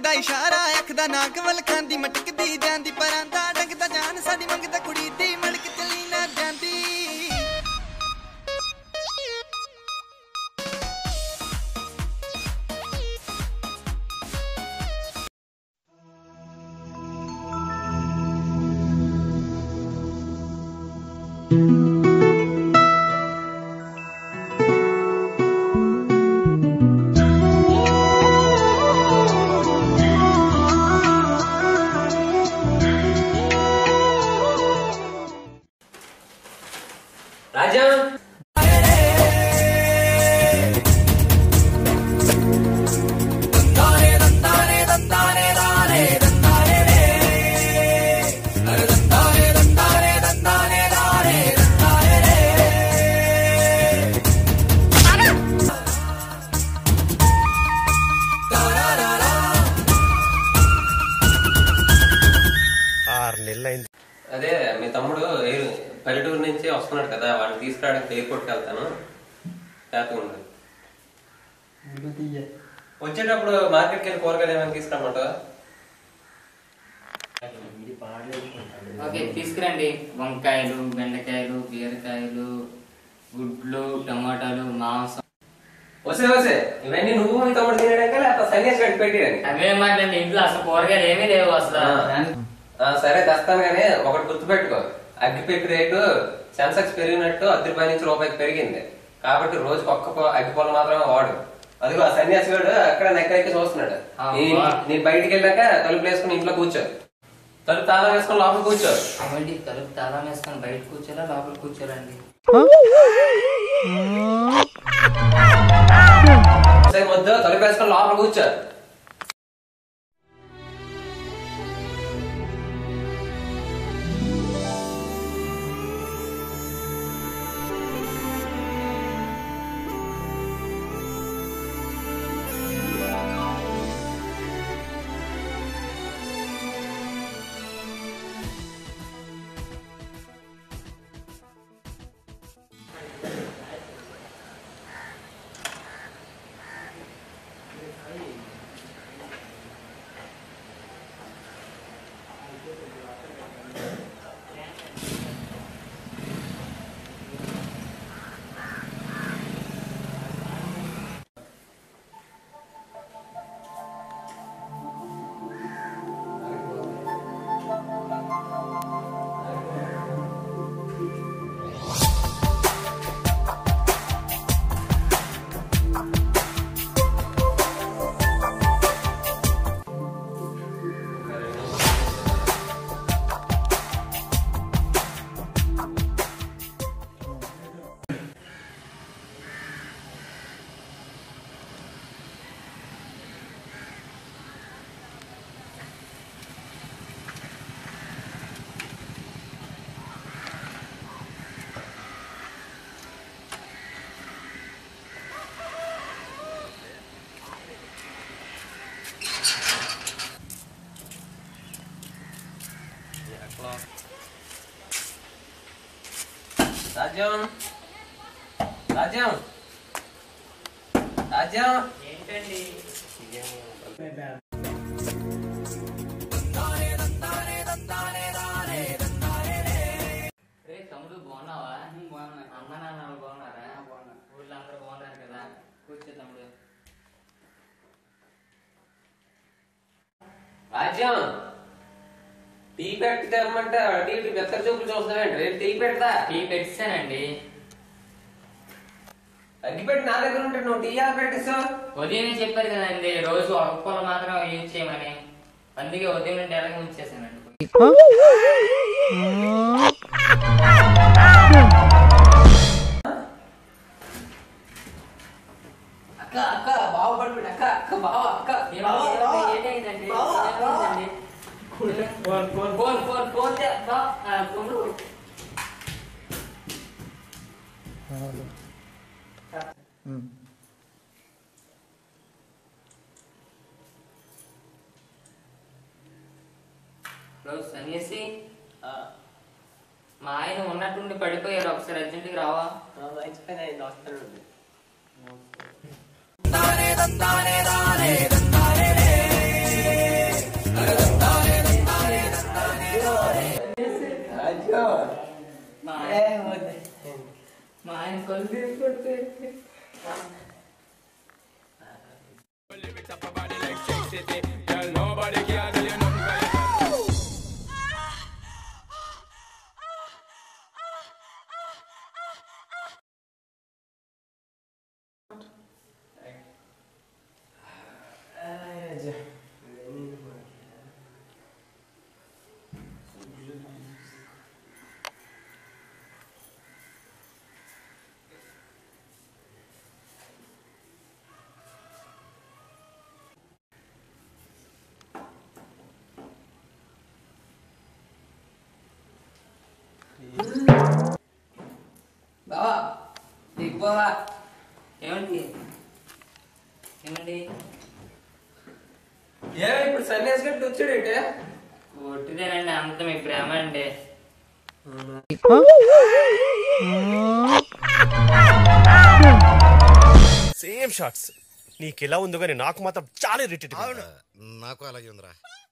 ਕਰਦਾ ਇਸ਼ਾਰਾ ਅੱਖ ਦਾ ਨਾਕ ਵੱਲ ਖਾਂਦੀ ਮਟਕਦੀ ਜਾਂਦੀ ਪਰਾਂ ਦਾ ਡੰਗਦਾ ਜਾਨ ਸਾਡੀ ਮੰਗਦਾ ਕੁੜੀ ਦੀ ਮੜਕ ਚਲੀ ਨਾ ਜਾਂਦੀ రాజా ఆరు నెలలు అయింది అదే మీ తమ్ముడు ఎయిర్- పల్లెటూరు నుంచి వస్తున్నాడు కదా వాడిని తీసుకురావడానికి ఎయిర్పోర్ట్కి వెళ్తాను హ్యాపీగా ఉండదు వచ్చేటప్పుడు మార్కెట్కి వెళ్ళి కూరగాయలు ఏమైనా తీసుకురామంటావా ఓకే తీసుకురండి వంకాయలు బెండకాయలు బీరకాయలు గుడ్లు టమాటాలు మాంసం వసే వసే ఇవన్నీ నువ్వు మీ తమ్ముడు తినడాక లేకపోతే సన్యాసి గడికి పెట్టిరని అవే మాట్లాడి ఇంట్లో అసలు కూరగాయలు ఏమీ లేవు అసలు ఆ, సరే తెస్తాను కానీ ఒకటి గుర్తుపెట్టుకో అగ్గిపెట్టి రేటు సెన్సెక్స్ పెరిగినట్టు అద్దె రూపాయి నుంచి రూపాయికి పెరిగింది కాబట్టి రోజుకి ఒక్క పొ- అగ్గి పొలం మాత్రమే వాడు అదిగో ఆ సన్యాసి వాడు అక్కడ నెక్కరెక్కి చూస్తున్నాడు నీ- అబ్బా. నేను బయటికి వెళ్ళాక తలుపు వేసుకుని ఇంట్లో కూర్చో తలుపు తాళం వేసుకుని లోపల కూర్చో అవండి తలుపు తాళం వేసుకొని బయట కూర్చోరా లోపల కూర్చోరండి సరే వద్దు తలుపు వేసుకుని లోపల కూర్చో రాజ్యం రాజ్యం రాజ్యం ఏంటండి రే తమ్ముడు బాగున్నావా అమ్మ నాన్న బాగున్నారా ఊళ్ళో అందరూ బాగున్నారు కదా కూర్చో తమ్ముడు రాజ్యం టీ పెట్టి తెమ్మంటే టీ టీ బెత్తర చూపులు చూస్తున్నావేంటి రేపు టీ పెడతా టీ పెట్టానండి అగ్గి పెట్టి నా దగ్గర ఉంటే నువ్వు టీ ఎలా పెట్టేసావు ఉదయమే చెప్పారు కదండి రోజు ఒక పూల మాత్రం యూజ్ చేయమని అందుకే ఉదయం నుండి ఎలాగ ఉంచేసానండి అక్క అక్క బాగుపడిపోయి అక్క అక్క బావ అక్క ఏమైందండి? ఏమైందండి? ఫోన్ ఫోన్ ఫోన్ చే- బా, ఆ, తమ్ముడు. రోజు సన్యాసి మా ఆయన ఉన్నట్టుండి పడిపోయారు ఒకసారి అర్జెంట్గా రావా వస్తానండి తందానే తందానే రానే తందానే రే మా ఆయన వద్దు. మా ఆయన కళ్ళు తిరిగి కొడితే బావా దిగు బావా ఏమండి ఏమండి ఏ ఇప్పుడు సన్యాసి గట్టి వచ్చాడేంటే ఒట్టిదేనండి అంత మీ ప్రేమ అండి సేమ్ షాట్స్ నీకు ఎలా ఉందో కానీ నాకు మాత్రం చాలా ఇరిటేట్ నాకు అలాగే ఉందిరా